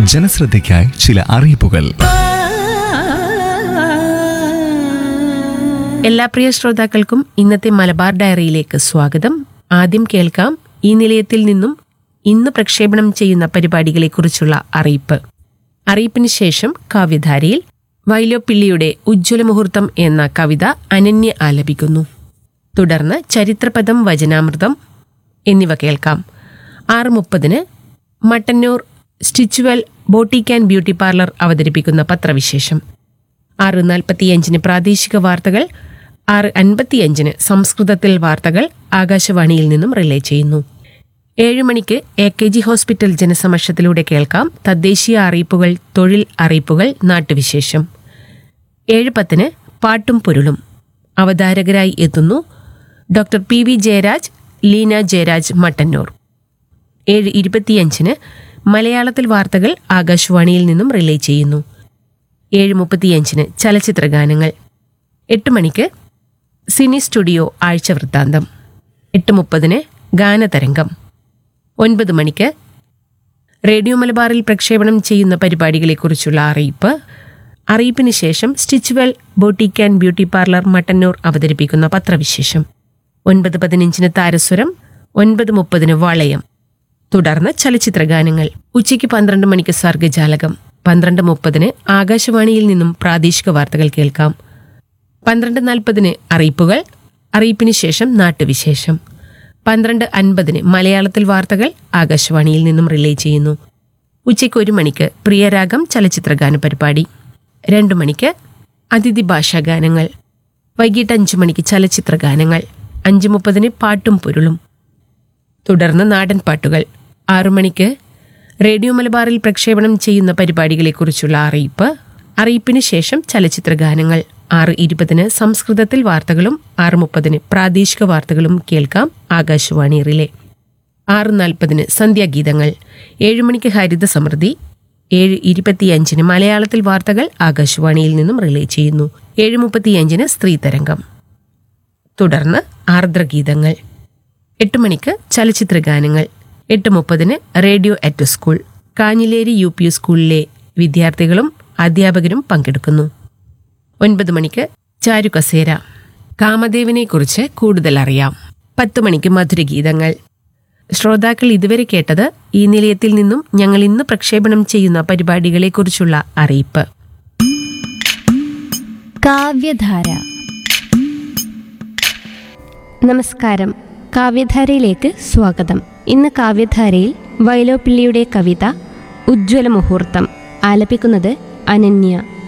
ജനശ്രദ്ധയ്ക്കായി ചില അറിയിപ്പുകൾ എല്ലാ പ്രിയ ശ്രോതാക്കൾക്കും ഇന്നത്തെ മലബാർ ഡയറിയിലേക്ക് സ്വാഗതം ആദ്യം കേൾക്കാം ഈ നിലയത്തിൽ നിന്നും ഇന്ന് പ്രക്ഷേപണം ചെയ്യുന്ന പരിപാടികളെക്കുറിച്ചുള്ള അറിയിപ്പ് അറിയിപ്പിന് ശേഷം കാവ്യധാരയിൽ വൈലോപ്പിള്ളിയുടെ ഉജ്ജ്വല മുഹൂർത്തം എന്ന കവിത അനന്യ ആലപിക്കുന്നു തുടർന്ന് ചരിത്രപദം വചനാമൃതം എന്നിവ കേൾക്കാം ആറ് മുപ്പതിന് Mattannur Stitchwell boutique and beauty parlour അവതരിപ്പിക്കുന്ന പത്രവിശേഷം ആറ് നാൽപ്പത്തിയഞ്ചിന് പ്രാദേശിക വാർത്തകൾ ആറ് അൻപത്തിയഞ്ചിന് സംസ്കൃതത്തിൽ വാർത്തകൾ ആകാശവാണിയിൽ നിന്നും റിലേ ചെയ്യുന്നു ഏഴ് മണിക്ക് എ കെ ജി ഹോസ്പിറ്റൽ ജനസമക്ഷത്തിലൂടെ കേൾക്കാം തദ്ദേശീയ അറിയിപ്പുകൾ തൊഴിൽ അറിയിപ്പുകൾ നാട്ടുവിശേഷം ഏഴ് പത്തിന് പാട്ടും പൊരുളും അവതാരകരായി എത്തുന്നു doctor P V Jayaraj Leena Jayaraj Mattannur ഏഴ് ഇരുപത്തിയഞ്ചിന് മലയാളത്തിൽ വാർത്തകൾ ആകാശവാണിയിൽ നിന്നും റിലേ ചെയ്യുന്നു ഏഴ് മുപ്പത്തിയഞ്ചിന് ചലച്ചിത്ര ഗാനങ്ങൾ എട്ട് മണിക്ക് സിനി സ്റ്റുഡിയോ ആഴ്ച വൃത്താന്തം എട്ട് മുപ്പതിന് ഗാനതരംഗം ഒൻപത് മണിക്ക് റേഡിയോ മലബാറിൽ പ്രക്ഷേപണം ചെയ്യുന്ന പരിപാടികളെക്കുറിച്ചുള്ള അറിയിപ്പ് അറിയിപ്പിന് ശേഷം Stitchwell boutique and beauty parlour Mattannur അവതരിപ്പിക്കുന്ന പത്രവിശേഷം ഒൻപത് പതിനഞ്ചിന് താരസ്വരം ഒൻപത് മുപ്പതിന് വളയം തുടർന്ന് ചലച്ചിത്ര ഗാനങ്ങൾ ഉച്ചയ്ക്ക് പന്ത്രണ്ട് മണിക്ക് സർഗജാലകം പന്ത്രണ്ട് മുപ്പതിന് ആകാശവാണിയിൽ നിന്നും പ്രാദേശിക വാർത്തകൾ കേൾക്കാം പന്ത്രണ്ട് നാൽപ്പതിന് അറിയിപ്പുകൾ അറിയിപ്പിന് ശേഷം നാട്ടുവിശേഷം പന്ത്രണ്ട് അൻപതിന് മലയാളത്തിൽ വാർത്തകൾ ആകാശവാണിയിൽ നിന്നും റിലേ ചെയ്യുന്നു ഉച്ചയ്ക്ക് ഒരു മണിക്ക് പ്രിയരാഗം ചലച്ചിത്ര ഗാന പരിപാടി രണ്ടു മണിക്ക് അതിഥി ഭാഷാ ഗാനങ്ങൾ വൈകിട്ട് അഞ്ചു മണിക്ക് ചലച്ചിത്ര ഗാനങ്ങൾ അഞ്ചു മുപ്പതിന് പാട്ടും പൊരുളും തുടർന്ന് നാടൻ പാട്ടുകൾ ആറു മണിക്ക് റേഡിയോ മലബാറിൽ പ്രക്ഷേപണം ചെയ്യുന്ന പരിപാടികളെക്കുറിച്ചുള്ള അറിയിപ്പ് അറിയിപ്പിന് ശേഷം ചലച്ചിത്ര ഗാനങ്ങൾ ആറ് ഇരുപതിന് സംസ്കൃതത്തിൽ വാർത്തകളും ആറ് മുപ്പതിന് പ്രാദേശിക വാർത്തകളും കേൾക്കാം ആകാശവാണി റിലേ ആറ് നാൽപ്പതിന് സന്ധ്യാഗീതങ്ങൾ ഏഴ് മണിക്ക് ഹരിത സമൃദ്ധി ഏഴ് ഇരുപത്തിയഞ്ചിന് മലയാളത്തിൽ വാർത്തകൾ ആകാശവാണിയിൽ നിന്നും റിലേ ചെയ്യുന്നു ഏഴ് മുപ്പത്തിയഞ്ചിന് സ്ത്രീ തരംഗം തുടർന്ന് ആർദ്രഗീതങ്ങൾ എട്ട് മണിക്ക് ചലച്ചിത്ര ഗാനങ്ങൾ എട്ട് മുപ്പതിന് radio at school Kanhileri U P സ്കൂളിലെ വിദ്യാർത്ഥികളും അധ്യാപകരും പങ്കെടുക്കുന്നു ഒൻപത് മണിക്ക് ചാരു കസേര കാമദേവനെക്കുറിച്ച് കൂടുതൽ അറിയാം പത്ത് മണിക്ക് മധുരഗീതങ്ങൾ ശ്രോതാക്കൾ ഇതുവരെ കേട്ടത് ഈ നിലയത്തിൽ നിന്നും ഞങ്ങൾ ഇന്ന് പ്രക്ഷേപണം ചെയ്യുന്ന പരിപാടികളെക്കുറിച്ചുള്ള അറിയിപ്പ് കാവ്യധാര നമസ്കാരം കാവ്യധാരയിലേക്ക് സ്വാഗതം ഇന്ന് കാവ്യധാരയിൽ വൈലോപ്പിള്ളിയുടെ കവിത ഉജ്ജ്വല മുഹൂർത്തം ആലപിക്കുന്നത് അനന്യ